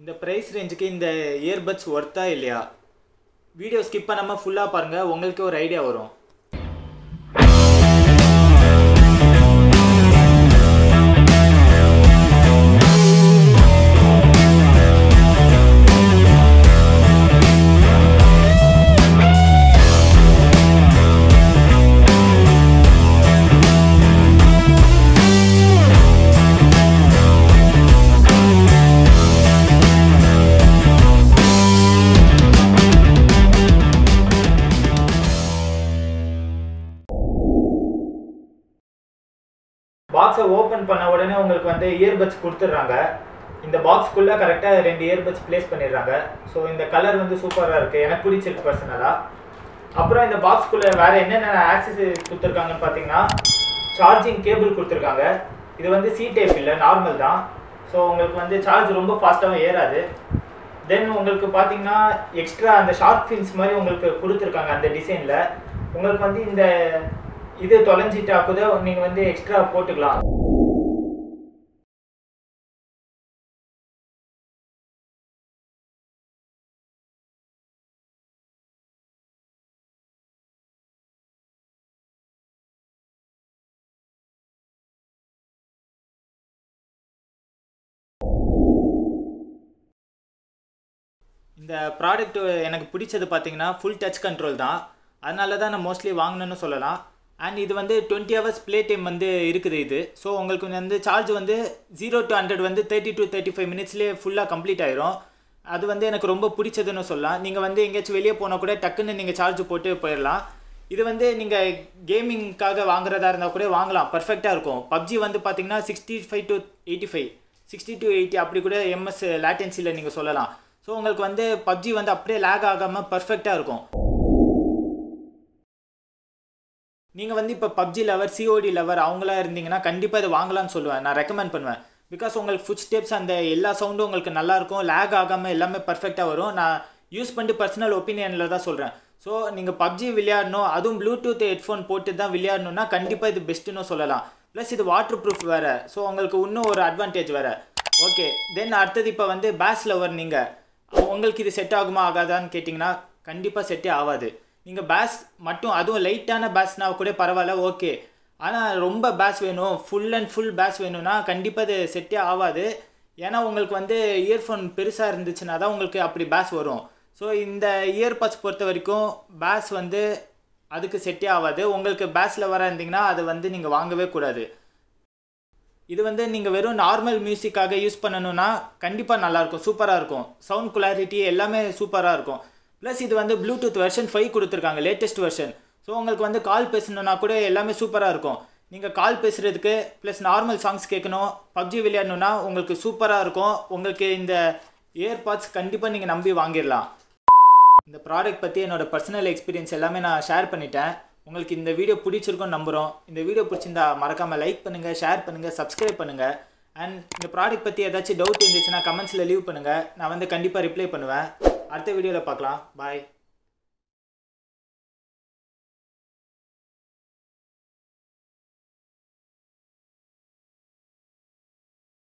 இந்த ப்ரைஸ் ரேஞ்சுக்கு இந்த இயர்பட்ஸ் ஒர்த்தா இல்லையா வீடியோ ஸ்கிப் பண்ணாமல் ஃபுல்லாக பாருங்கள் உங்களுக்கு ஒரு ஐடியா வரும் பாக்ஸை ஓப்பன் பண்ண உடனே உங்களுக்கு வந்து இயர்பட்ஸ் கொடுத்துட்றாங்க இந்த பாக்ஸ்க்குள்ளே கரெக்டாக ரெண்டு இயர்பட்ஸ் ப்ளேஸ் பண்ணிடுறாங்க ஸோ இந்த கலர் வந்து சூப்பராக இருக்குது எனக்கு பிடிச்சிருக்கு பர்சனலாக அப்புறம் இந்த பாக்ஸ்க்குள்ளே வேறு என்னென்ன ஆக்சஸ் கொடுத்துருக்காங்கன்னு பார்த்தீங்கன்னா சார்ஜிங் கேபிள் கொடுத்துருக்காங்க இது வந்து சி டைப் இல்லை நார்மல் தான் ஸோ உங்களுக்கு வந்து சார்ஜ் ரொம்ப ஃபாஸ்ட்டாகவும் ஏறாது தென் உங்களுக்கு பார்த்தீங்கன்னா எக்ஸ்ட்ரா அந்த ஷார்ப் ஃபின்ஸ் மாதிரி உங்களுக்கு கொடுத்துருக்காங்க அந்த டிசைனில் உங்களுக்கு வந்து இந்த இது தொலைஞ்சிட்டா கூட நீங்கள் வந்து எக்ஸ்ட்ரா போட்டுக்கலாம் இந்த ப்ராடக்ட் எனக்கு பிடிச்சது பார்த்தீங்கன்னா ஃபுல் டச் கண்ட்ரோல் தான் அதனால தான் நான் மோஸ்ட்லி வாங்கினேன்னு சொல்லலாம் அண்ட் இது வந்து டுவெண்ட்டி ஹவர்ஸ் ப்ளே டைம் வந்து இருக்குது இது ஸோ உங்களுக்கு வந்து சார்ஜ் வந்து ஜீரோ டு ஹண்ட்ரட் வந்து தேர்ட்டி டு தேர்ட்டி ஃபைவ் மினிட்ஸ்லேயே ஃபுல்லாக கம்ப்ளீட் ஆயிரும் அது வந்து எனக்கு ரொம்ப பிடிச்சதுன்னு சொல்லலாம் நீங்கள் வந்து எங்கேயாச்சும் வெளியே போனால் கூட டக்குன்னு நீங்கள் சார்ஜ் போட்டு போயிடலாம் இது வந்து நீங்கள் கேமிங்க்காக வாங்குறதா இருந்தால் கூட வாங்கலாம் பர்ஃபெக்டாக இருக்கும் பப்ஜி வந்து பார்த்தீங்கன்னா sixty five to eighty five sixty to eighty அப்படி கூட எம்எஸ் லேட்டன்சியில் நீங்கள் சொல்லலாம் ஸோ உங்களுக்கு வந்து பப்ஜி வந்து அப்படியே லேக் ஆகாமல் பர்ஃபெக்டாக இருக்கும் நீங்கள் வந்து இப்போ பப்ஜி லவர் சிஓடி லவர் அவங்களா இருந்தீங்கன்னா கண்டிப்பாக இதை வாங்கலாம்னு சொல்லுவேன் நான் ரெக்கமெண்ட் பண்ணுவேன் பிகாஸ் உங்களுக்கு ஃபுட் ஸ்டெப்ஸ் அந்த எல்லா சவுண்டும் உங்களுக்கு நல்லாயிருக்கும் லேக் ஆகாமல் எல்லாமே பர்ஃபெக்டாக வரும் நான் யூஸ் பண்ணிட்டு பர்சனல் ஒப்பீனியனில் தான் சொல்கிறேன் ஸோ நீங்கள் பப்ஜி விளையாடணும் அதுவும் ப்ளூடூத் ஹெட்ஃபோன் போட்டு தான் விளையாடணும்னா கண்டிப்பாக இது பெஸ்ட்டுன்னு சொல்லலாம் ப்ளஸ் இது வாட்டர் ப்ரூஃப் வேறு ஸோ உங்களுக்கு இன்னும் ஒரு அட்வான்டேஜ் வேறு ஓகே தென் அடுத்தது இப்போ வந்து பேஸ் லவர் நீங்கள் உங்களுக்கு இது செட் ஆகுமா ஆகாதான்னு கேட்டிங்கன்னா கண்டிப்பாக செட்டே ஆகாது நீங்கள் பேஸ் மட்டும் அதுவும் லைட்டான பேஸ்னா கூட பரவாயில்ல ஓகே ஆனால் ரொம்ப பேஸ் வேணும் ஃபுல் அண்ட் ஃபுல் பேஸ் வேணும்னா கண்டிப்பாக இது செட்டே ஆகாது ஏன்னா உங்களுக்கு வந்து இயர்ஃபோன் பெருசாக இருந்துச்சுன்னா தான் உங்களுக்கு அப்படி பேஸ் வரும் ஸோ இந்த இயர்பட்ஸ் பொறுத்த வரைக்கும் பேஸ் வந்து அதுக்கு செட்டே ஆகாது உங்களுக்கு பேஸில் வர இருந்தீங்கன்னா அதை வந்து நீங்கள் வாங்கவே கூடாது இது வந்து நீங்கள் வெறும் நார்மல் மியூசிக்காக யூஸ் பண்ணணும்னா கண்டிப்பாக நல்லாயிருக்கும் சூப்பராக இருக்கும் சவுண்ட் குளாரிட்டி எல்லாமே சூப்பராக இருக்கும் ப்ளஸ் இது வந்து ப்ளூடூத் வெர்ஷன் ஃபைவ் கொடுத்துருக்காங்க லேட்டஸ்ட் வெர்ஷன் ஸோ உங்களுக்கு வந்து கால் பேசணுன்னா கூட எல்லாமே சூப்பராக இருக்கும் நீங்கள் கால் பேசுகிறதுக்கு ப்ளஸ் நார்மல் சாங்ஸ் கேட்கணும் பப்ஜி விளையாடணுன்னா உங்களுக்கு சூப்பராக இருக்கும் உங்களுக்கு இந்த இயர்பாட்ஸ் கண்டிப்பாக நீங்கள் நம்பி வாங்கிடலாம் இந்த ப்ராடக்ட் பற்றி என்னோடய பர்சனல் எக்ஸ்பீரியன்ஸ் எல்லாமே நான் ஷேர் பண்ணிட்டேன் உங்களுக்கு இந்த வீடியோ பிடிச்சிருக்கும்னு நம்புகிறோம் இந்த வீடியோ பிடிச்சிருந்தா மறக்காமல் லைக் பண்ணுங்கள் ஷேர் பண்ணுங்கள் சப்ஸ்கிரைப் பண்ணுங்கள் அண்ட் இந்த ப்ராடக்ட் பற்றி ஏதாச்சும் டவுட் இருந்துச்சுன்னா கமெண்ட்ஸில் லீவ் பண்ணுங்கள் நான் வந்து கண்டிப்பாக ரிப்ளை பண்ணுவேன் அடுத்த வீடியோவில் பார்க்கலாம் பாய்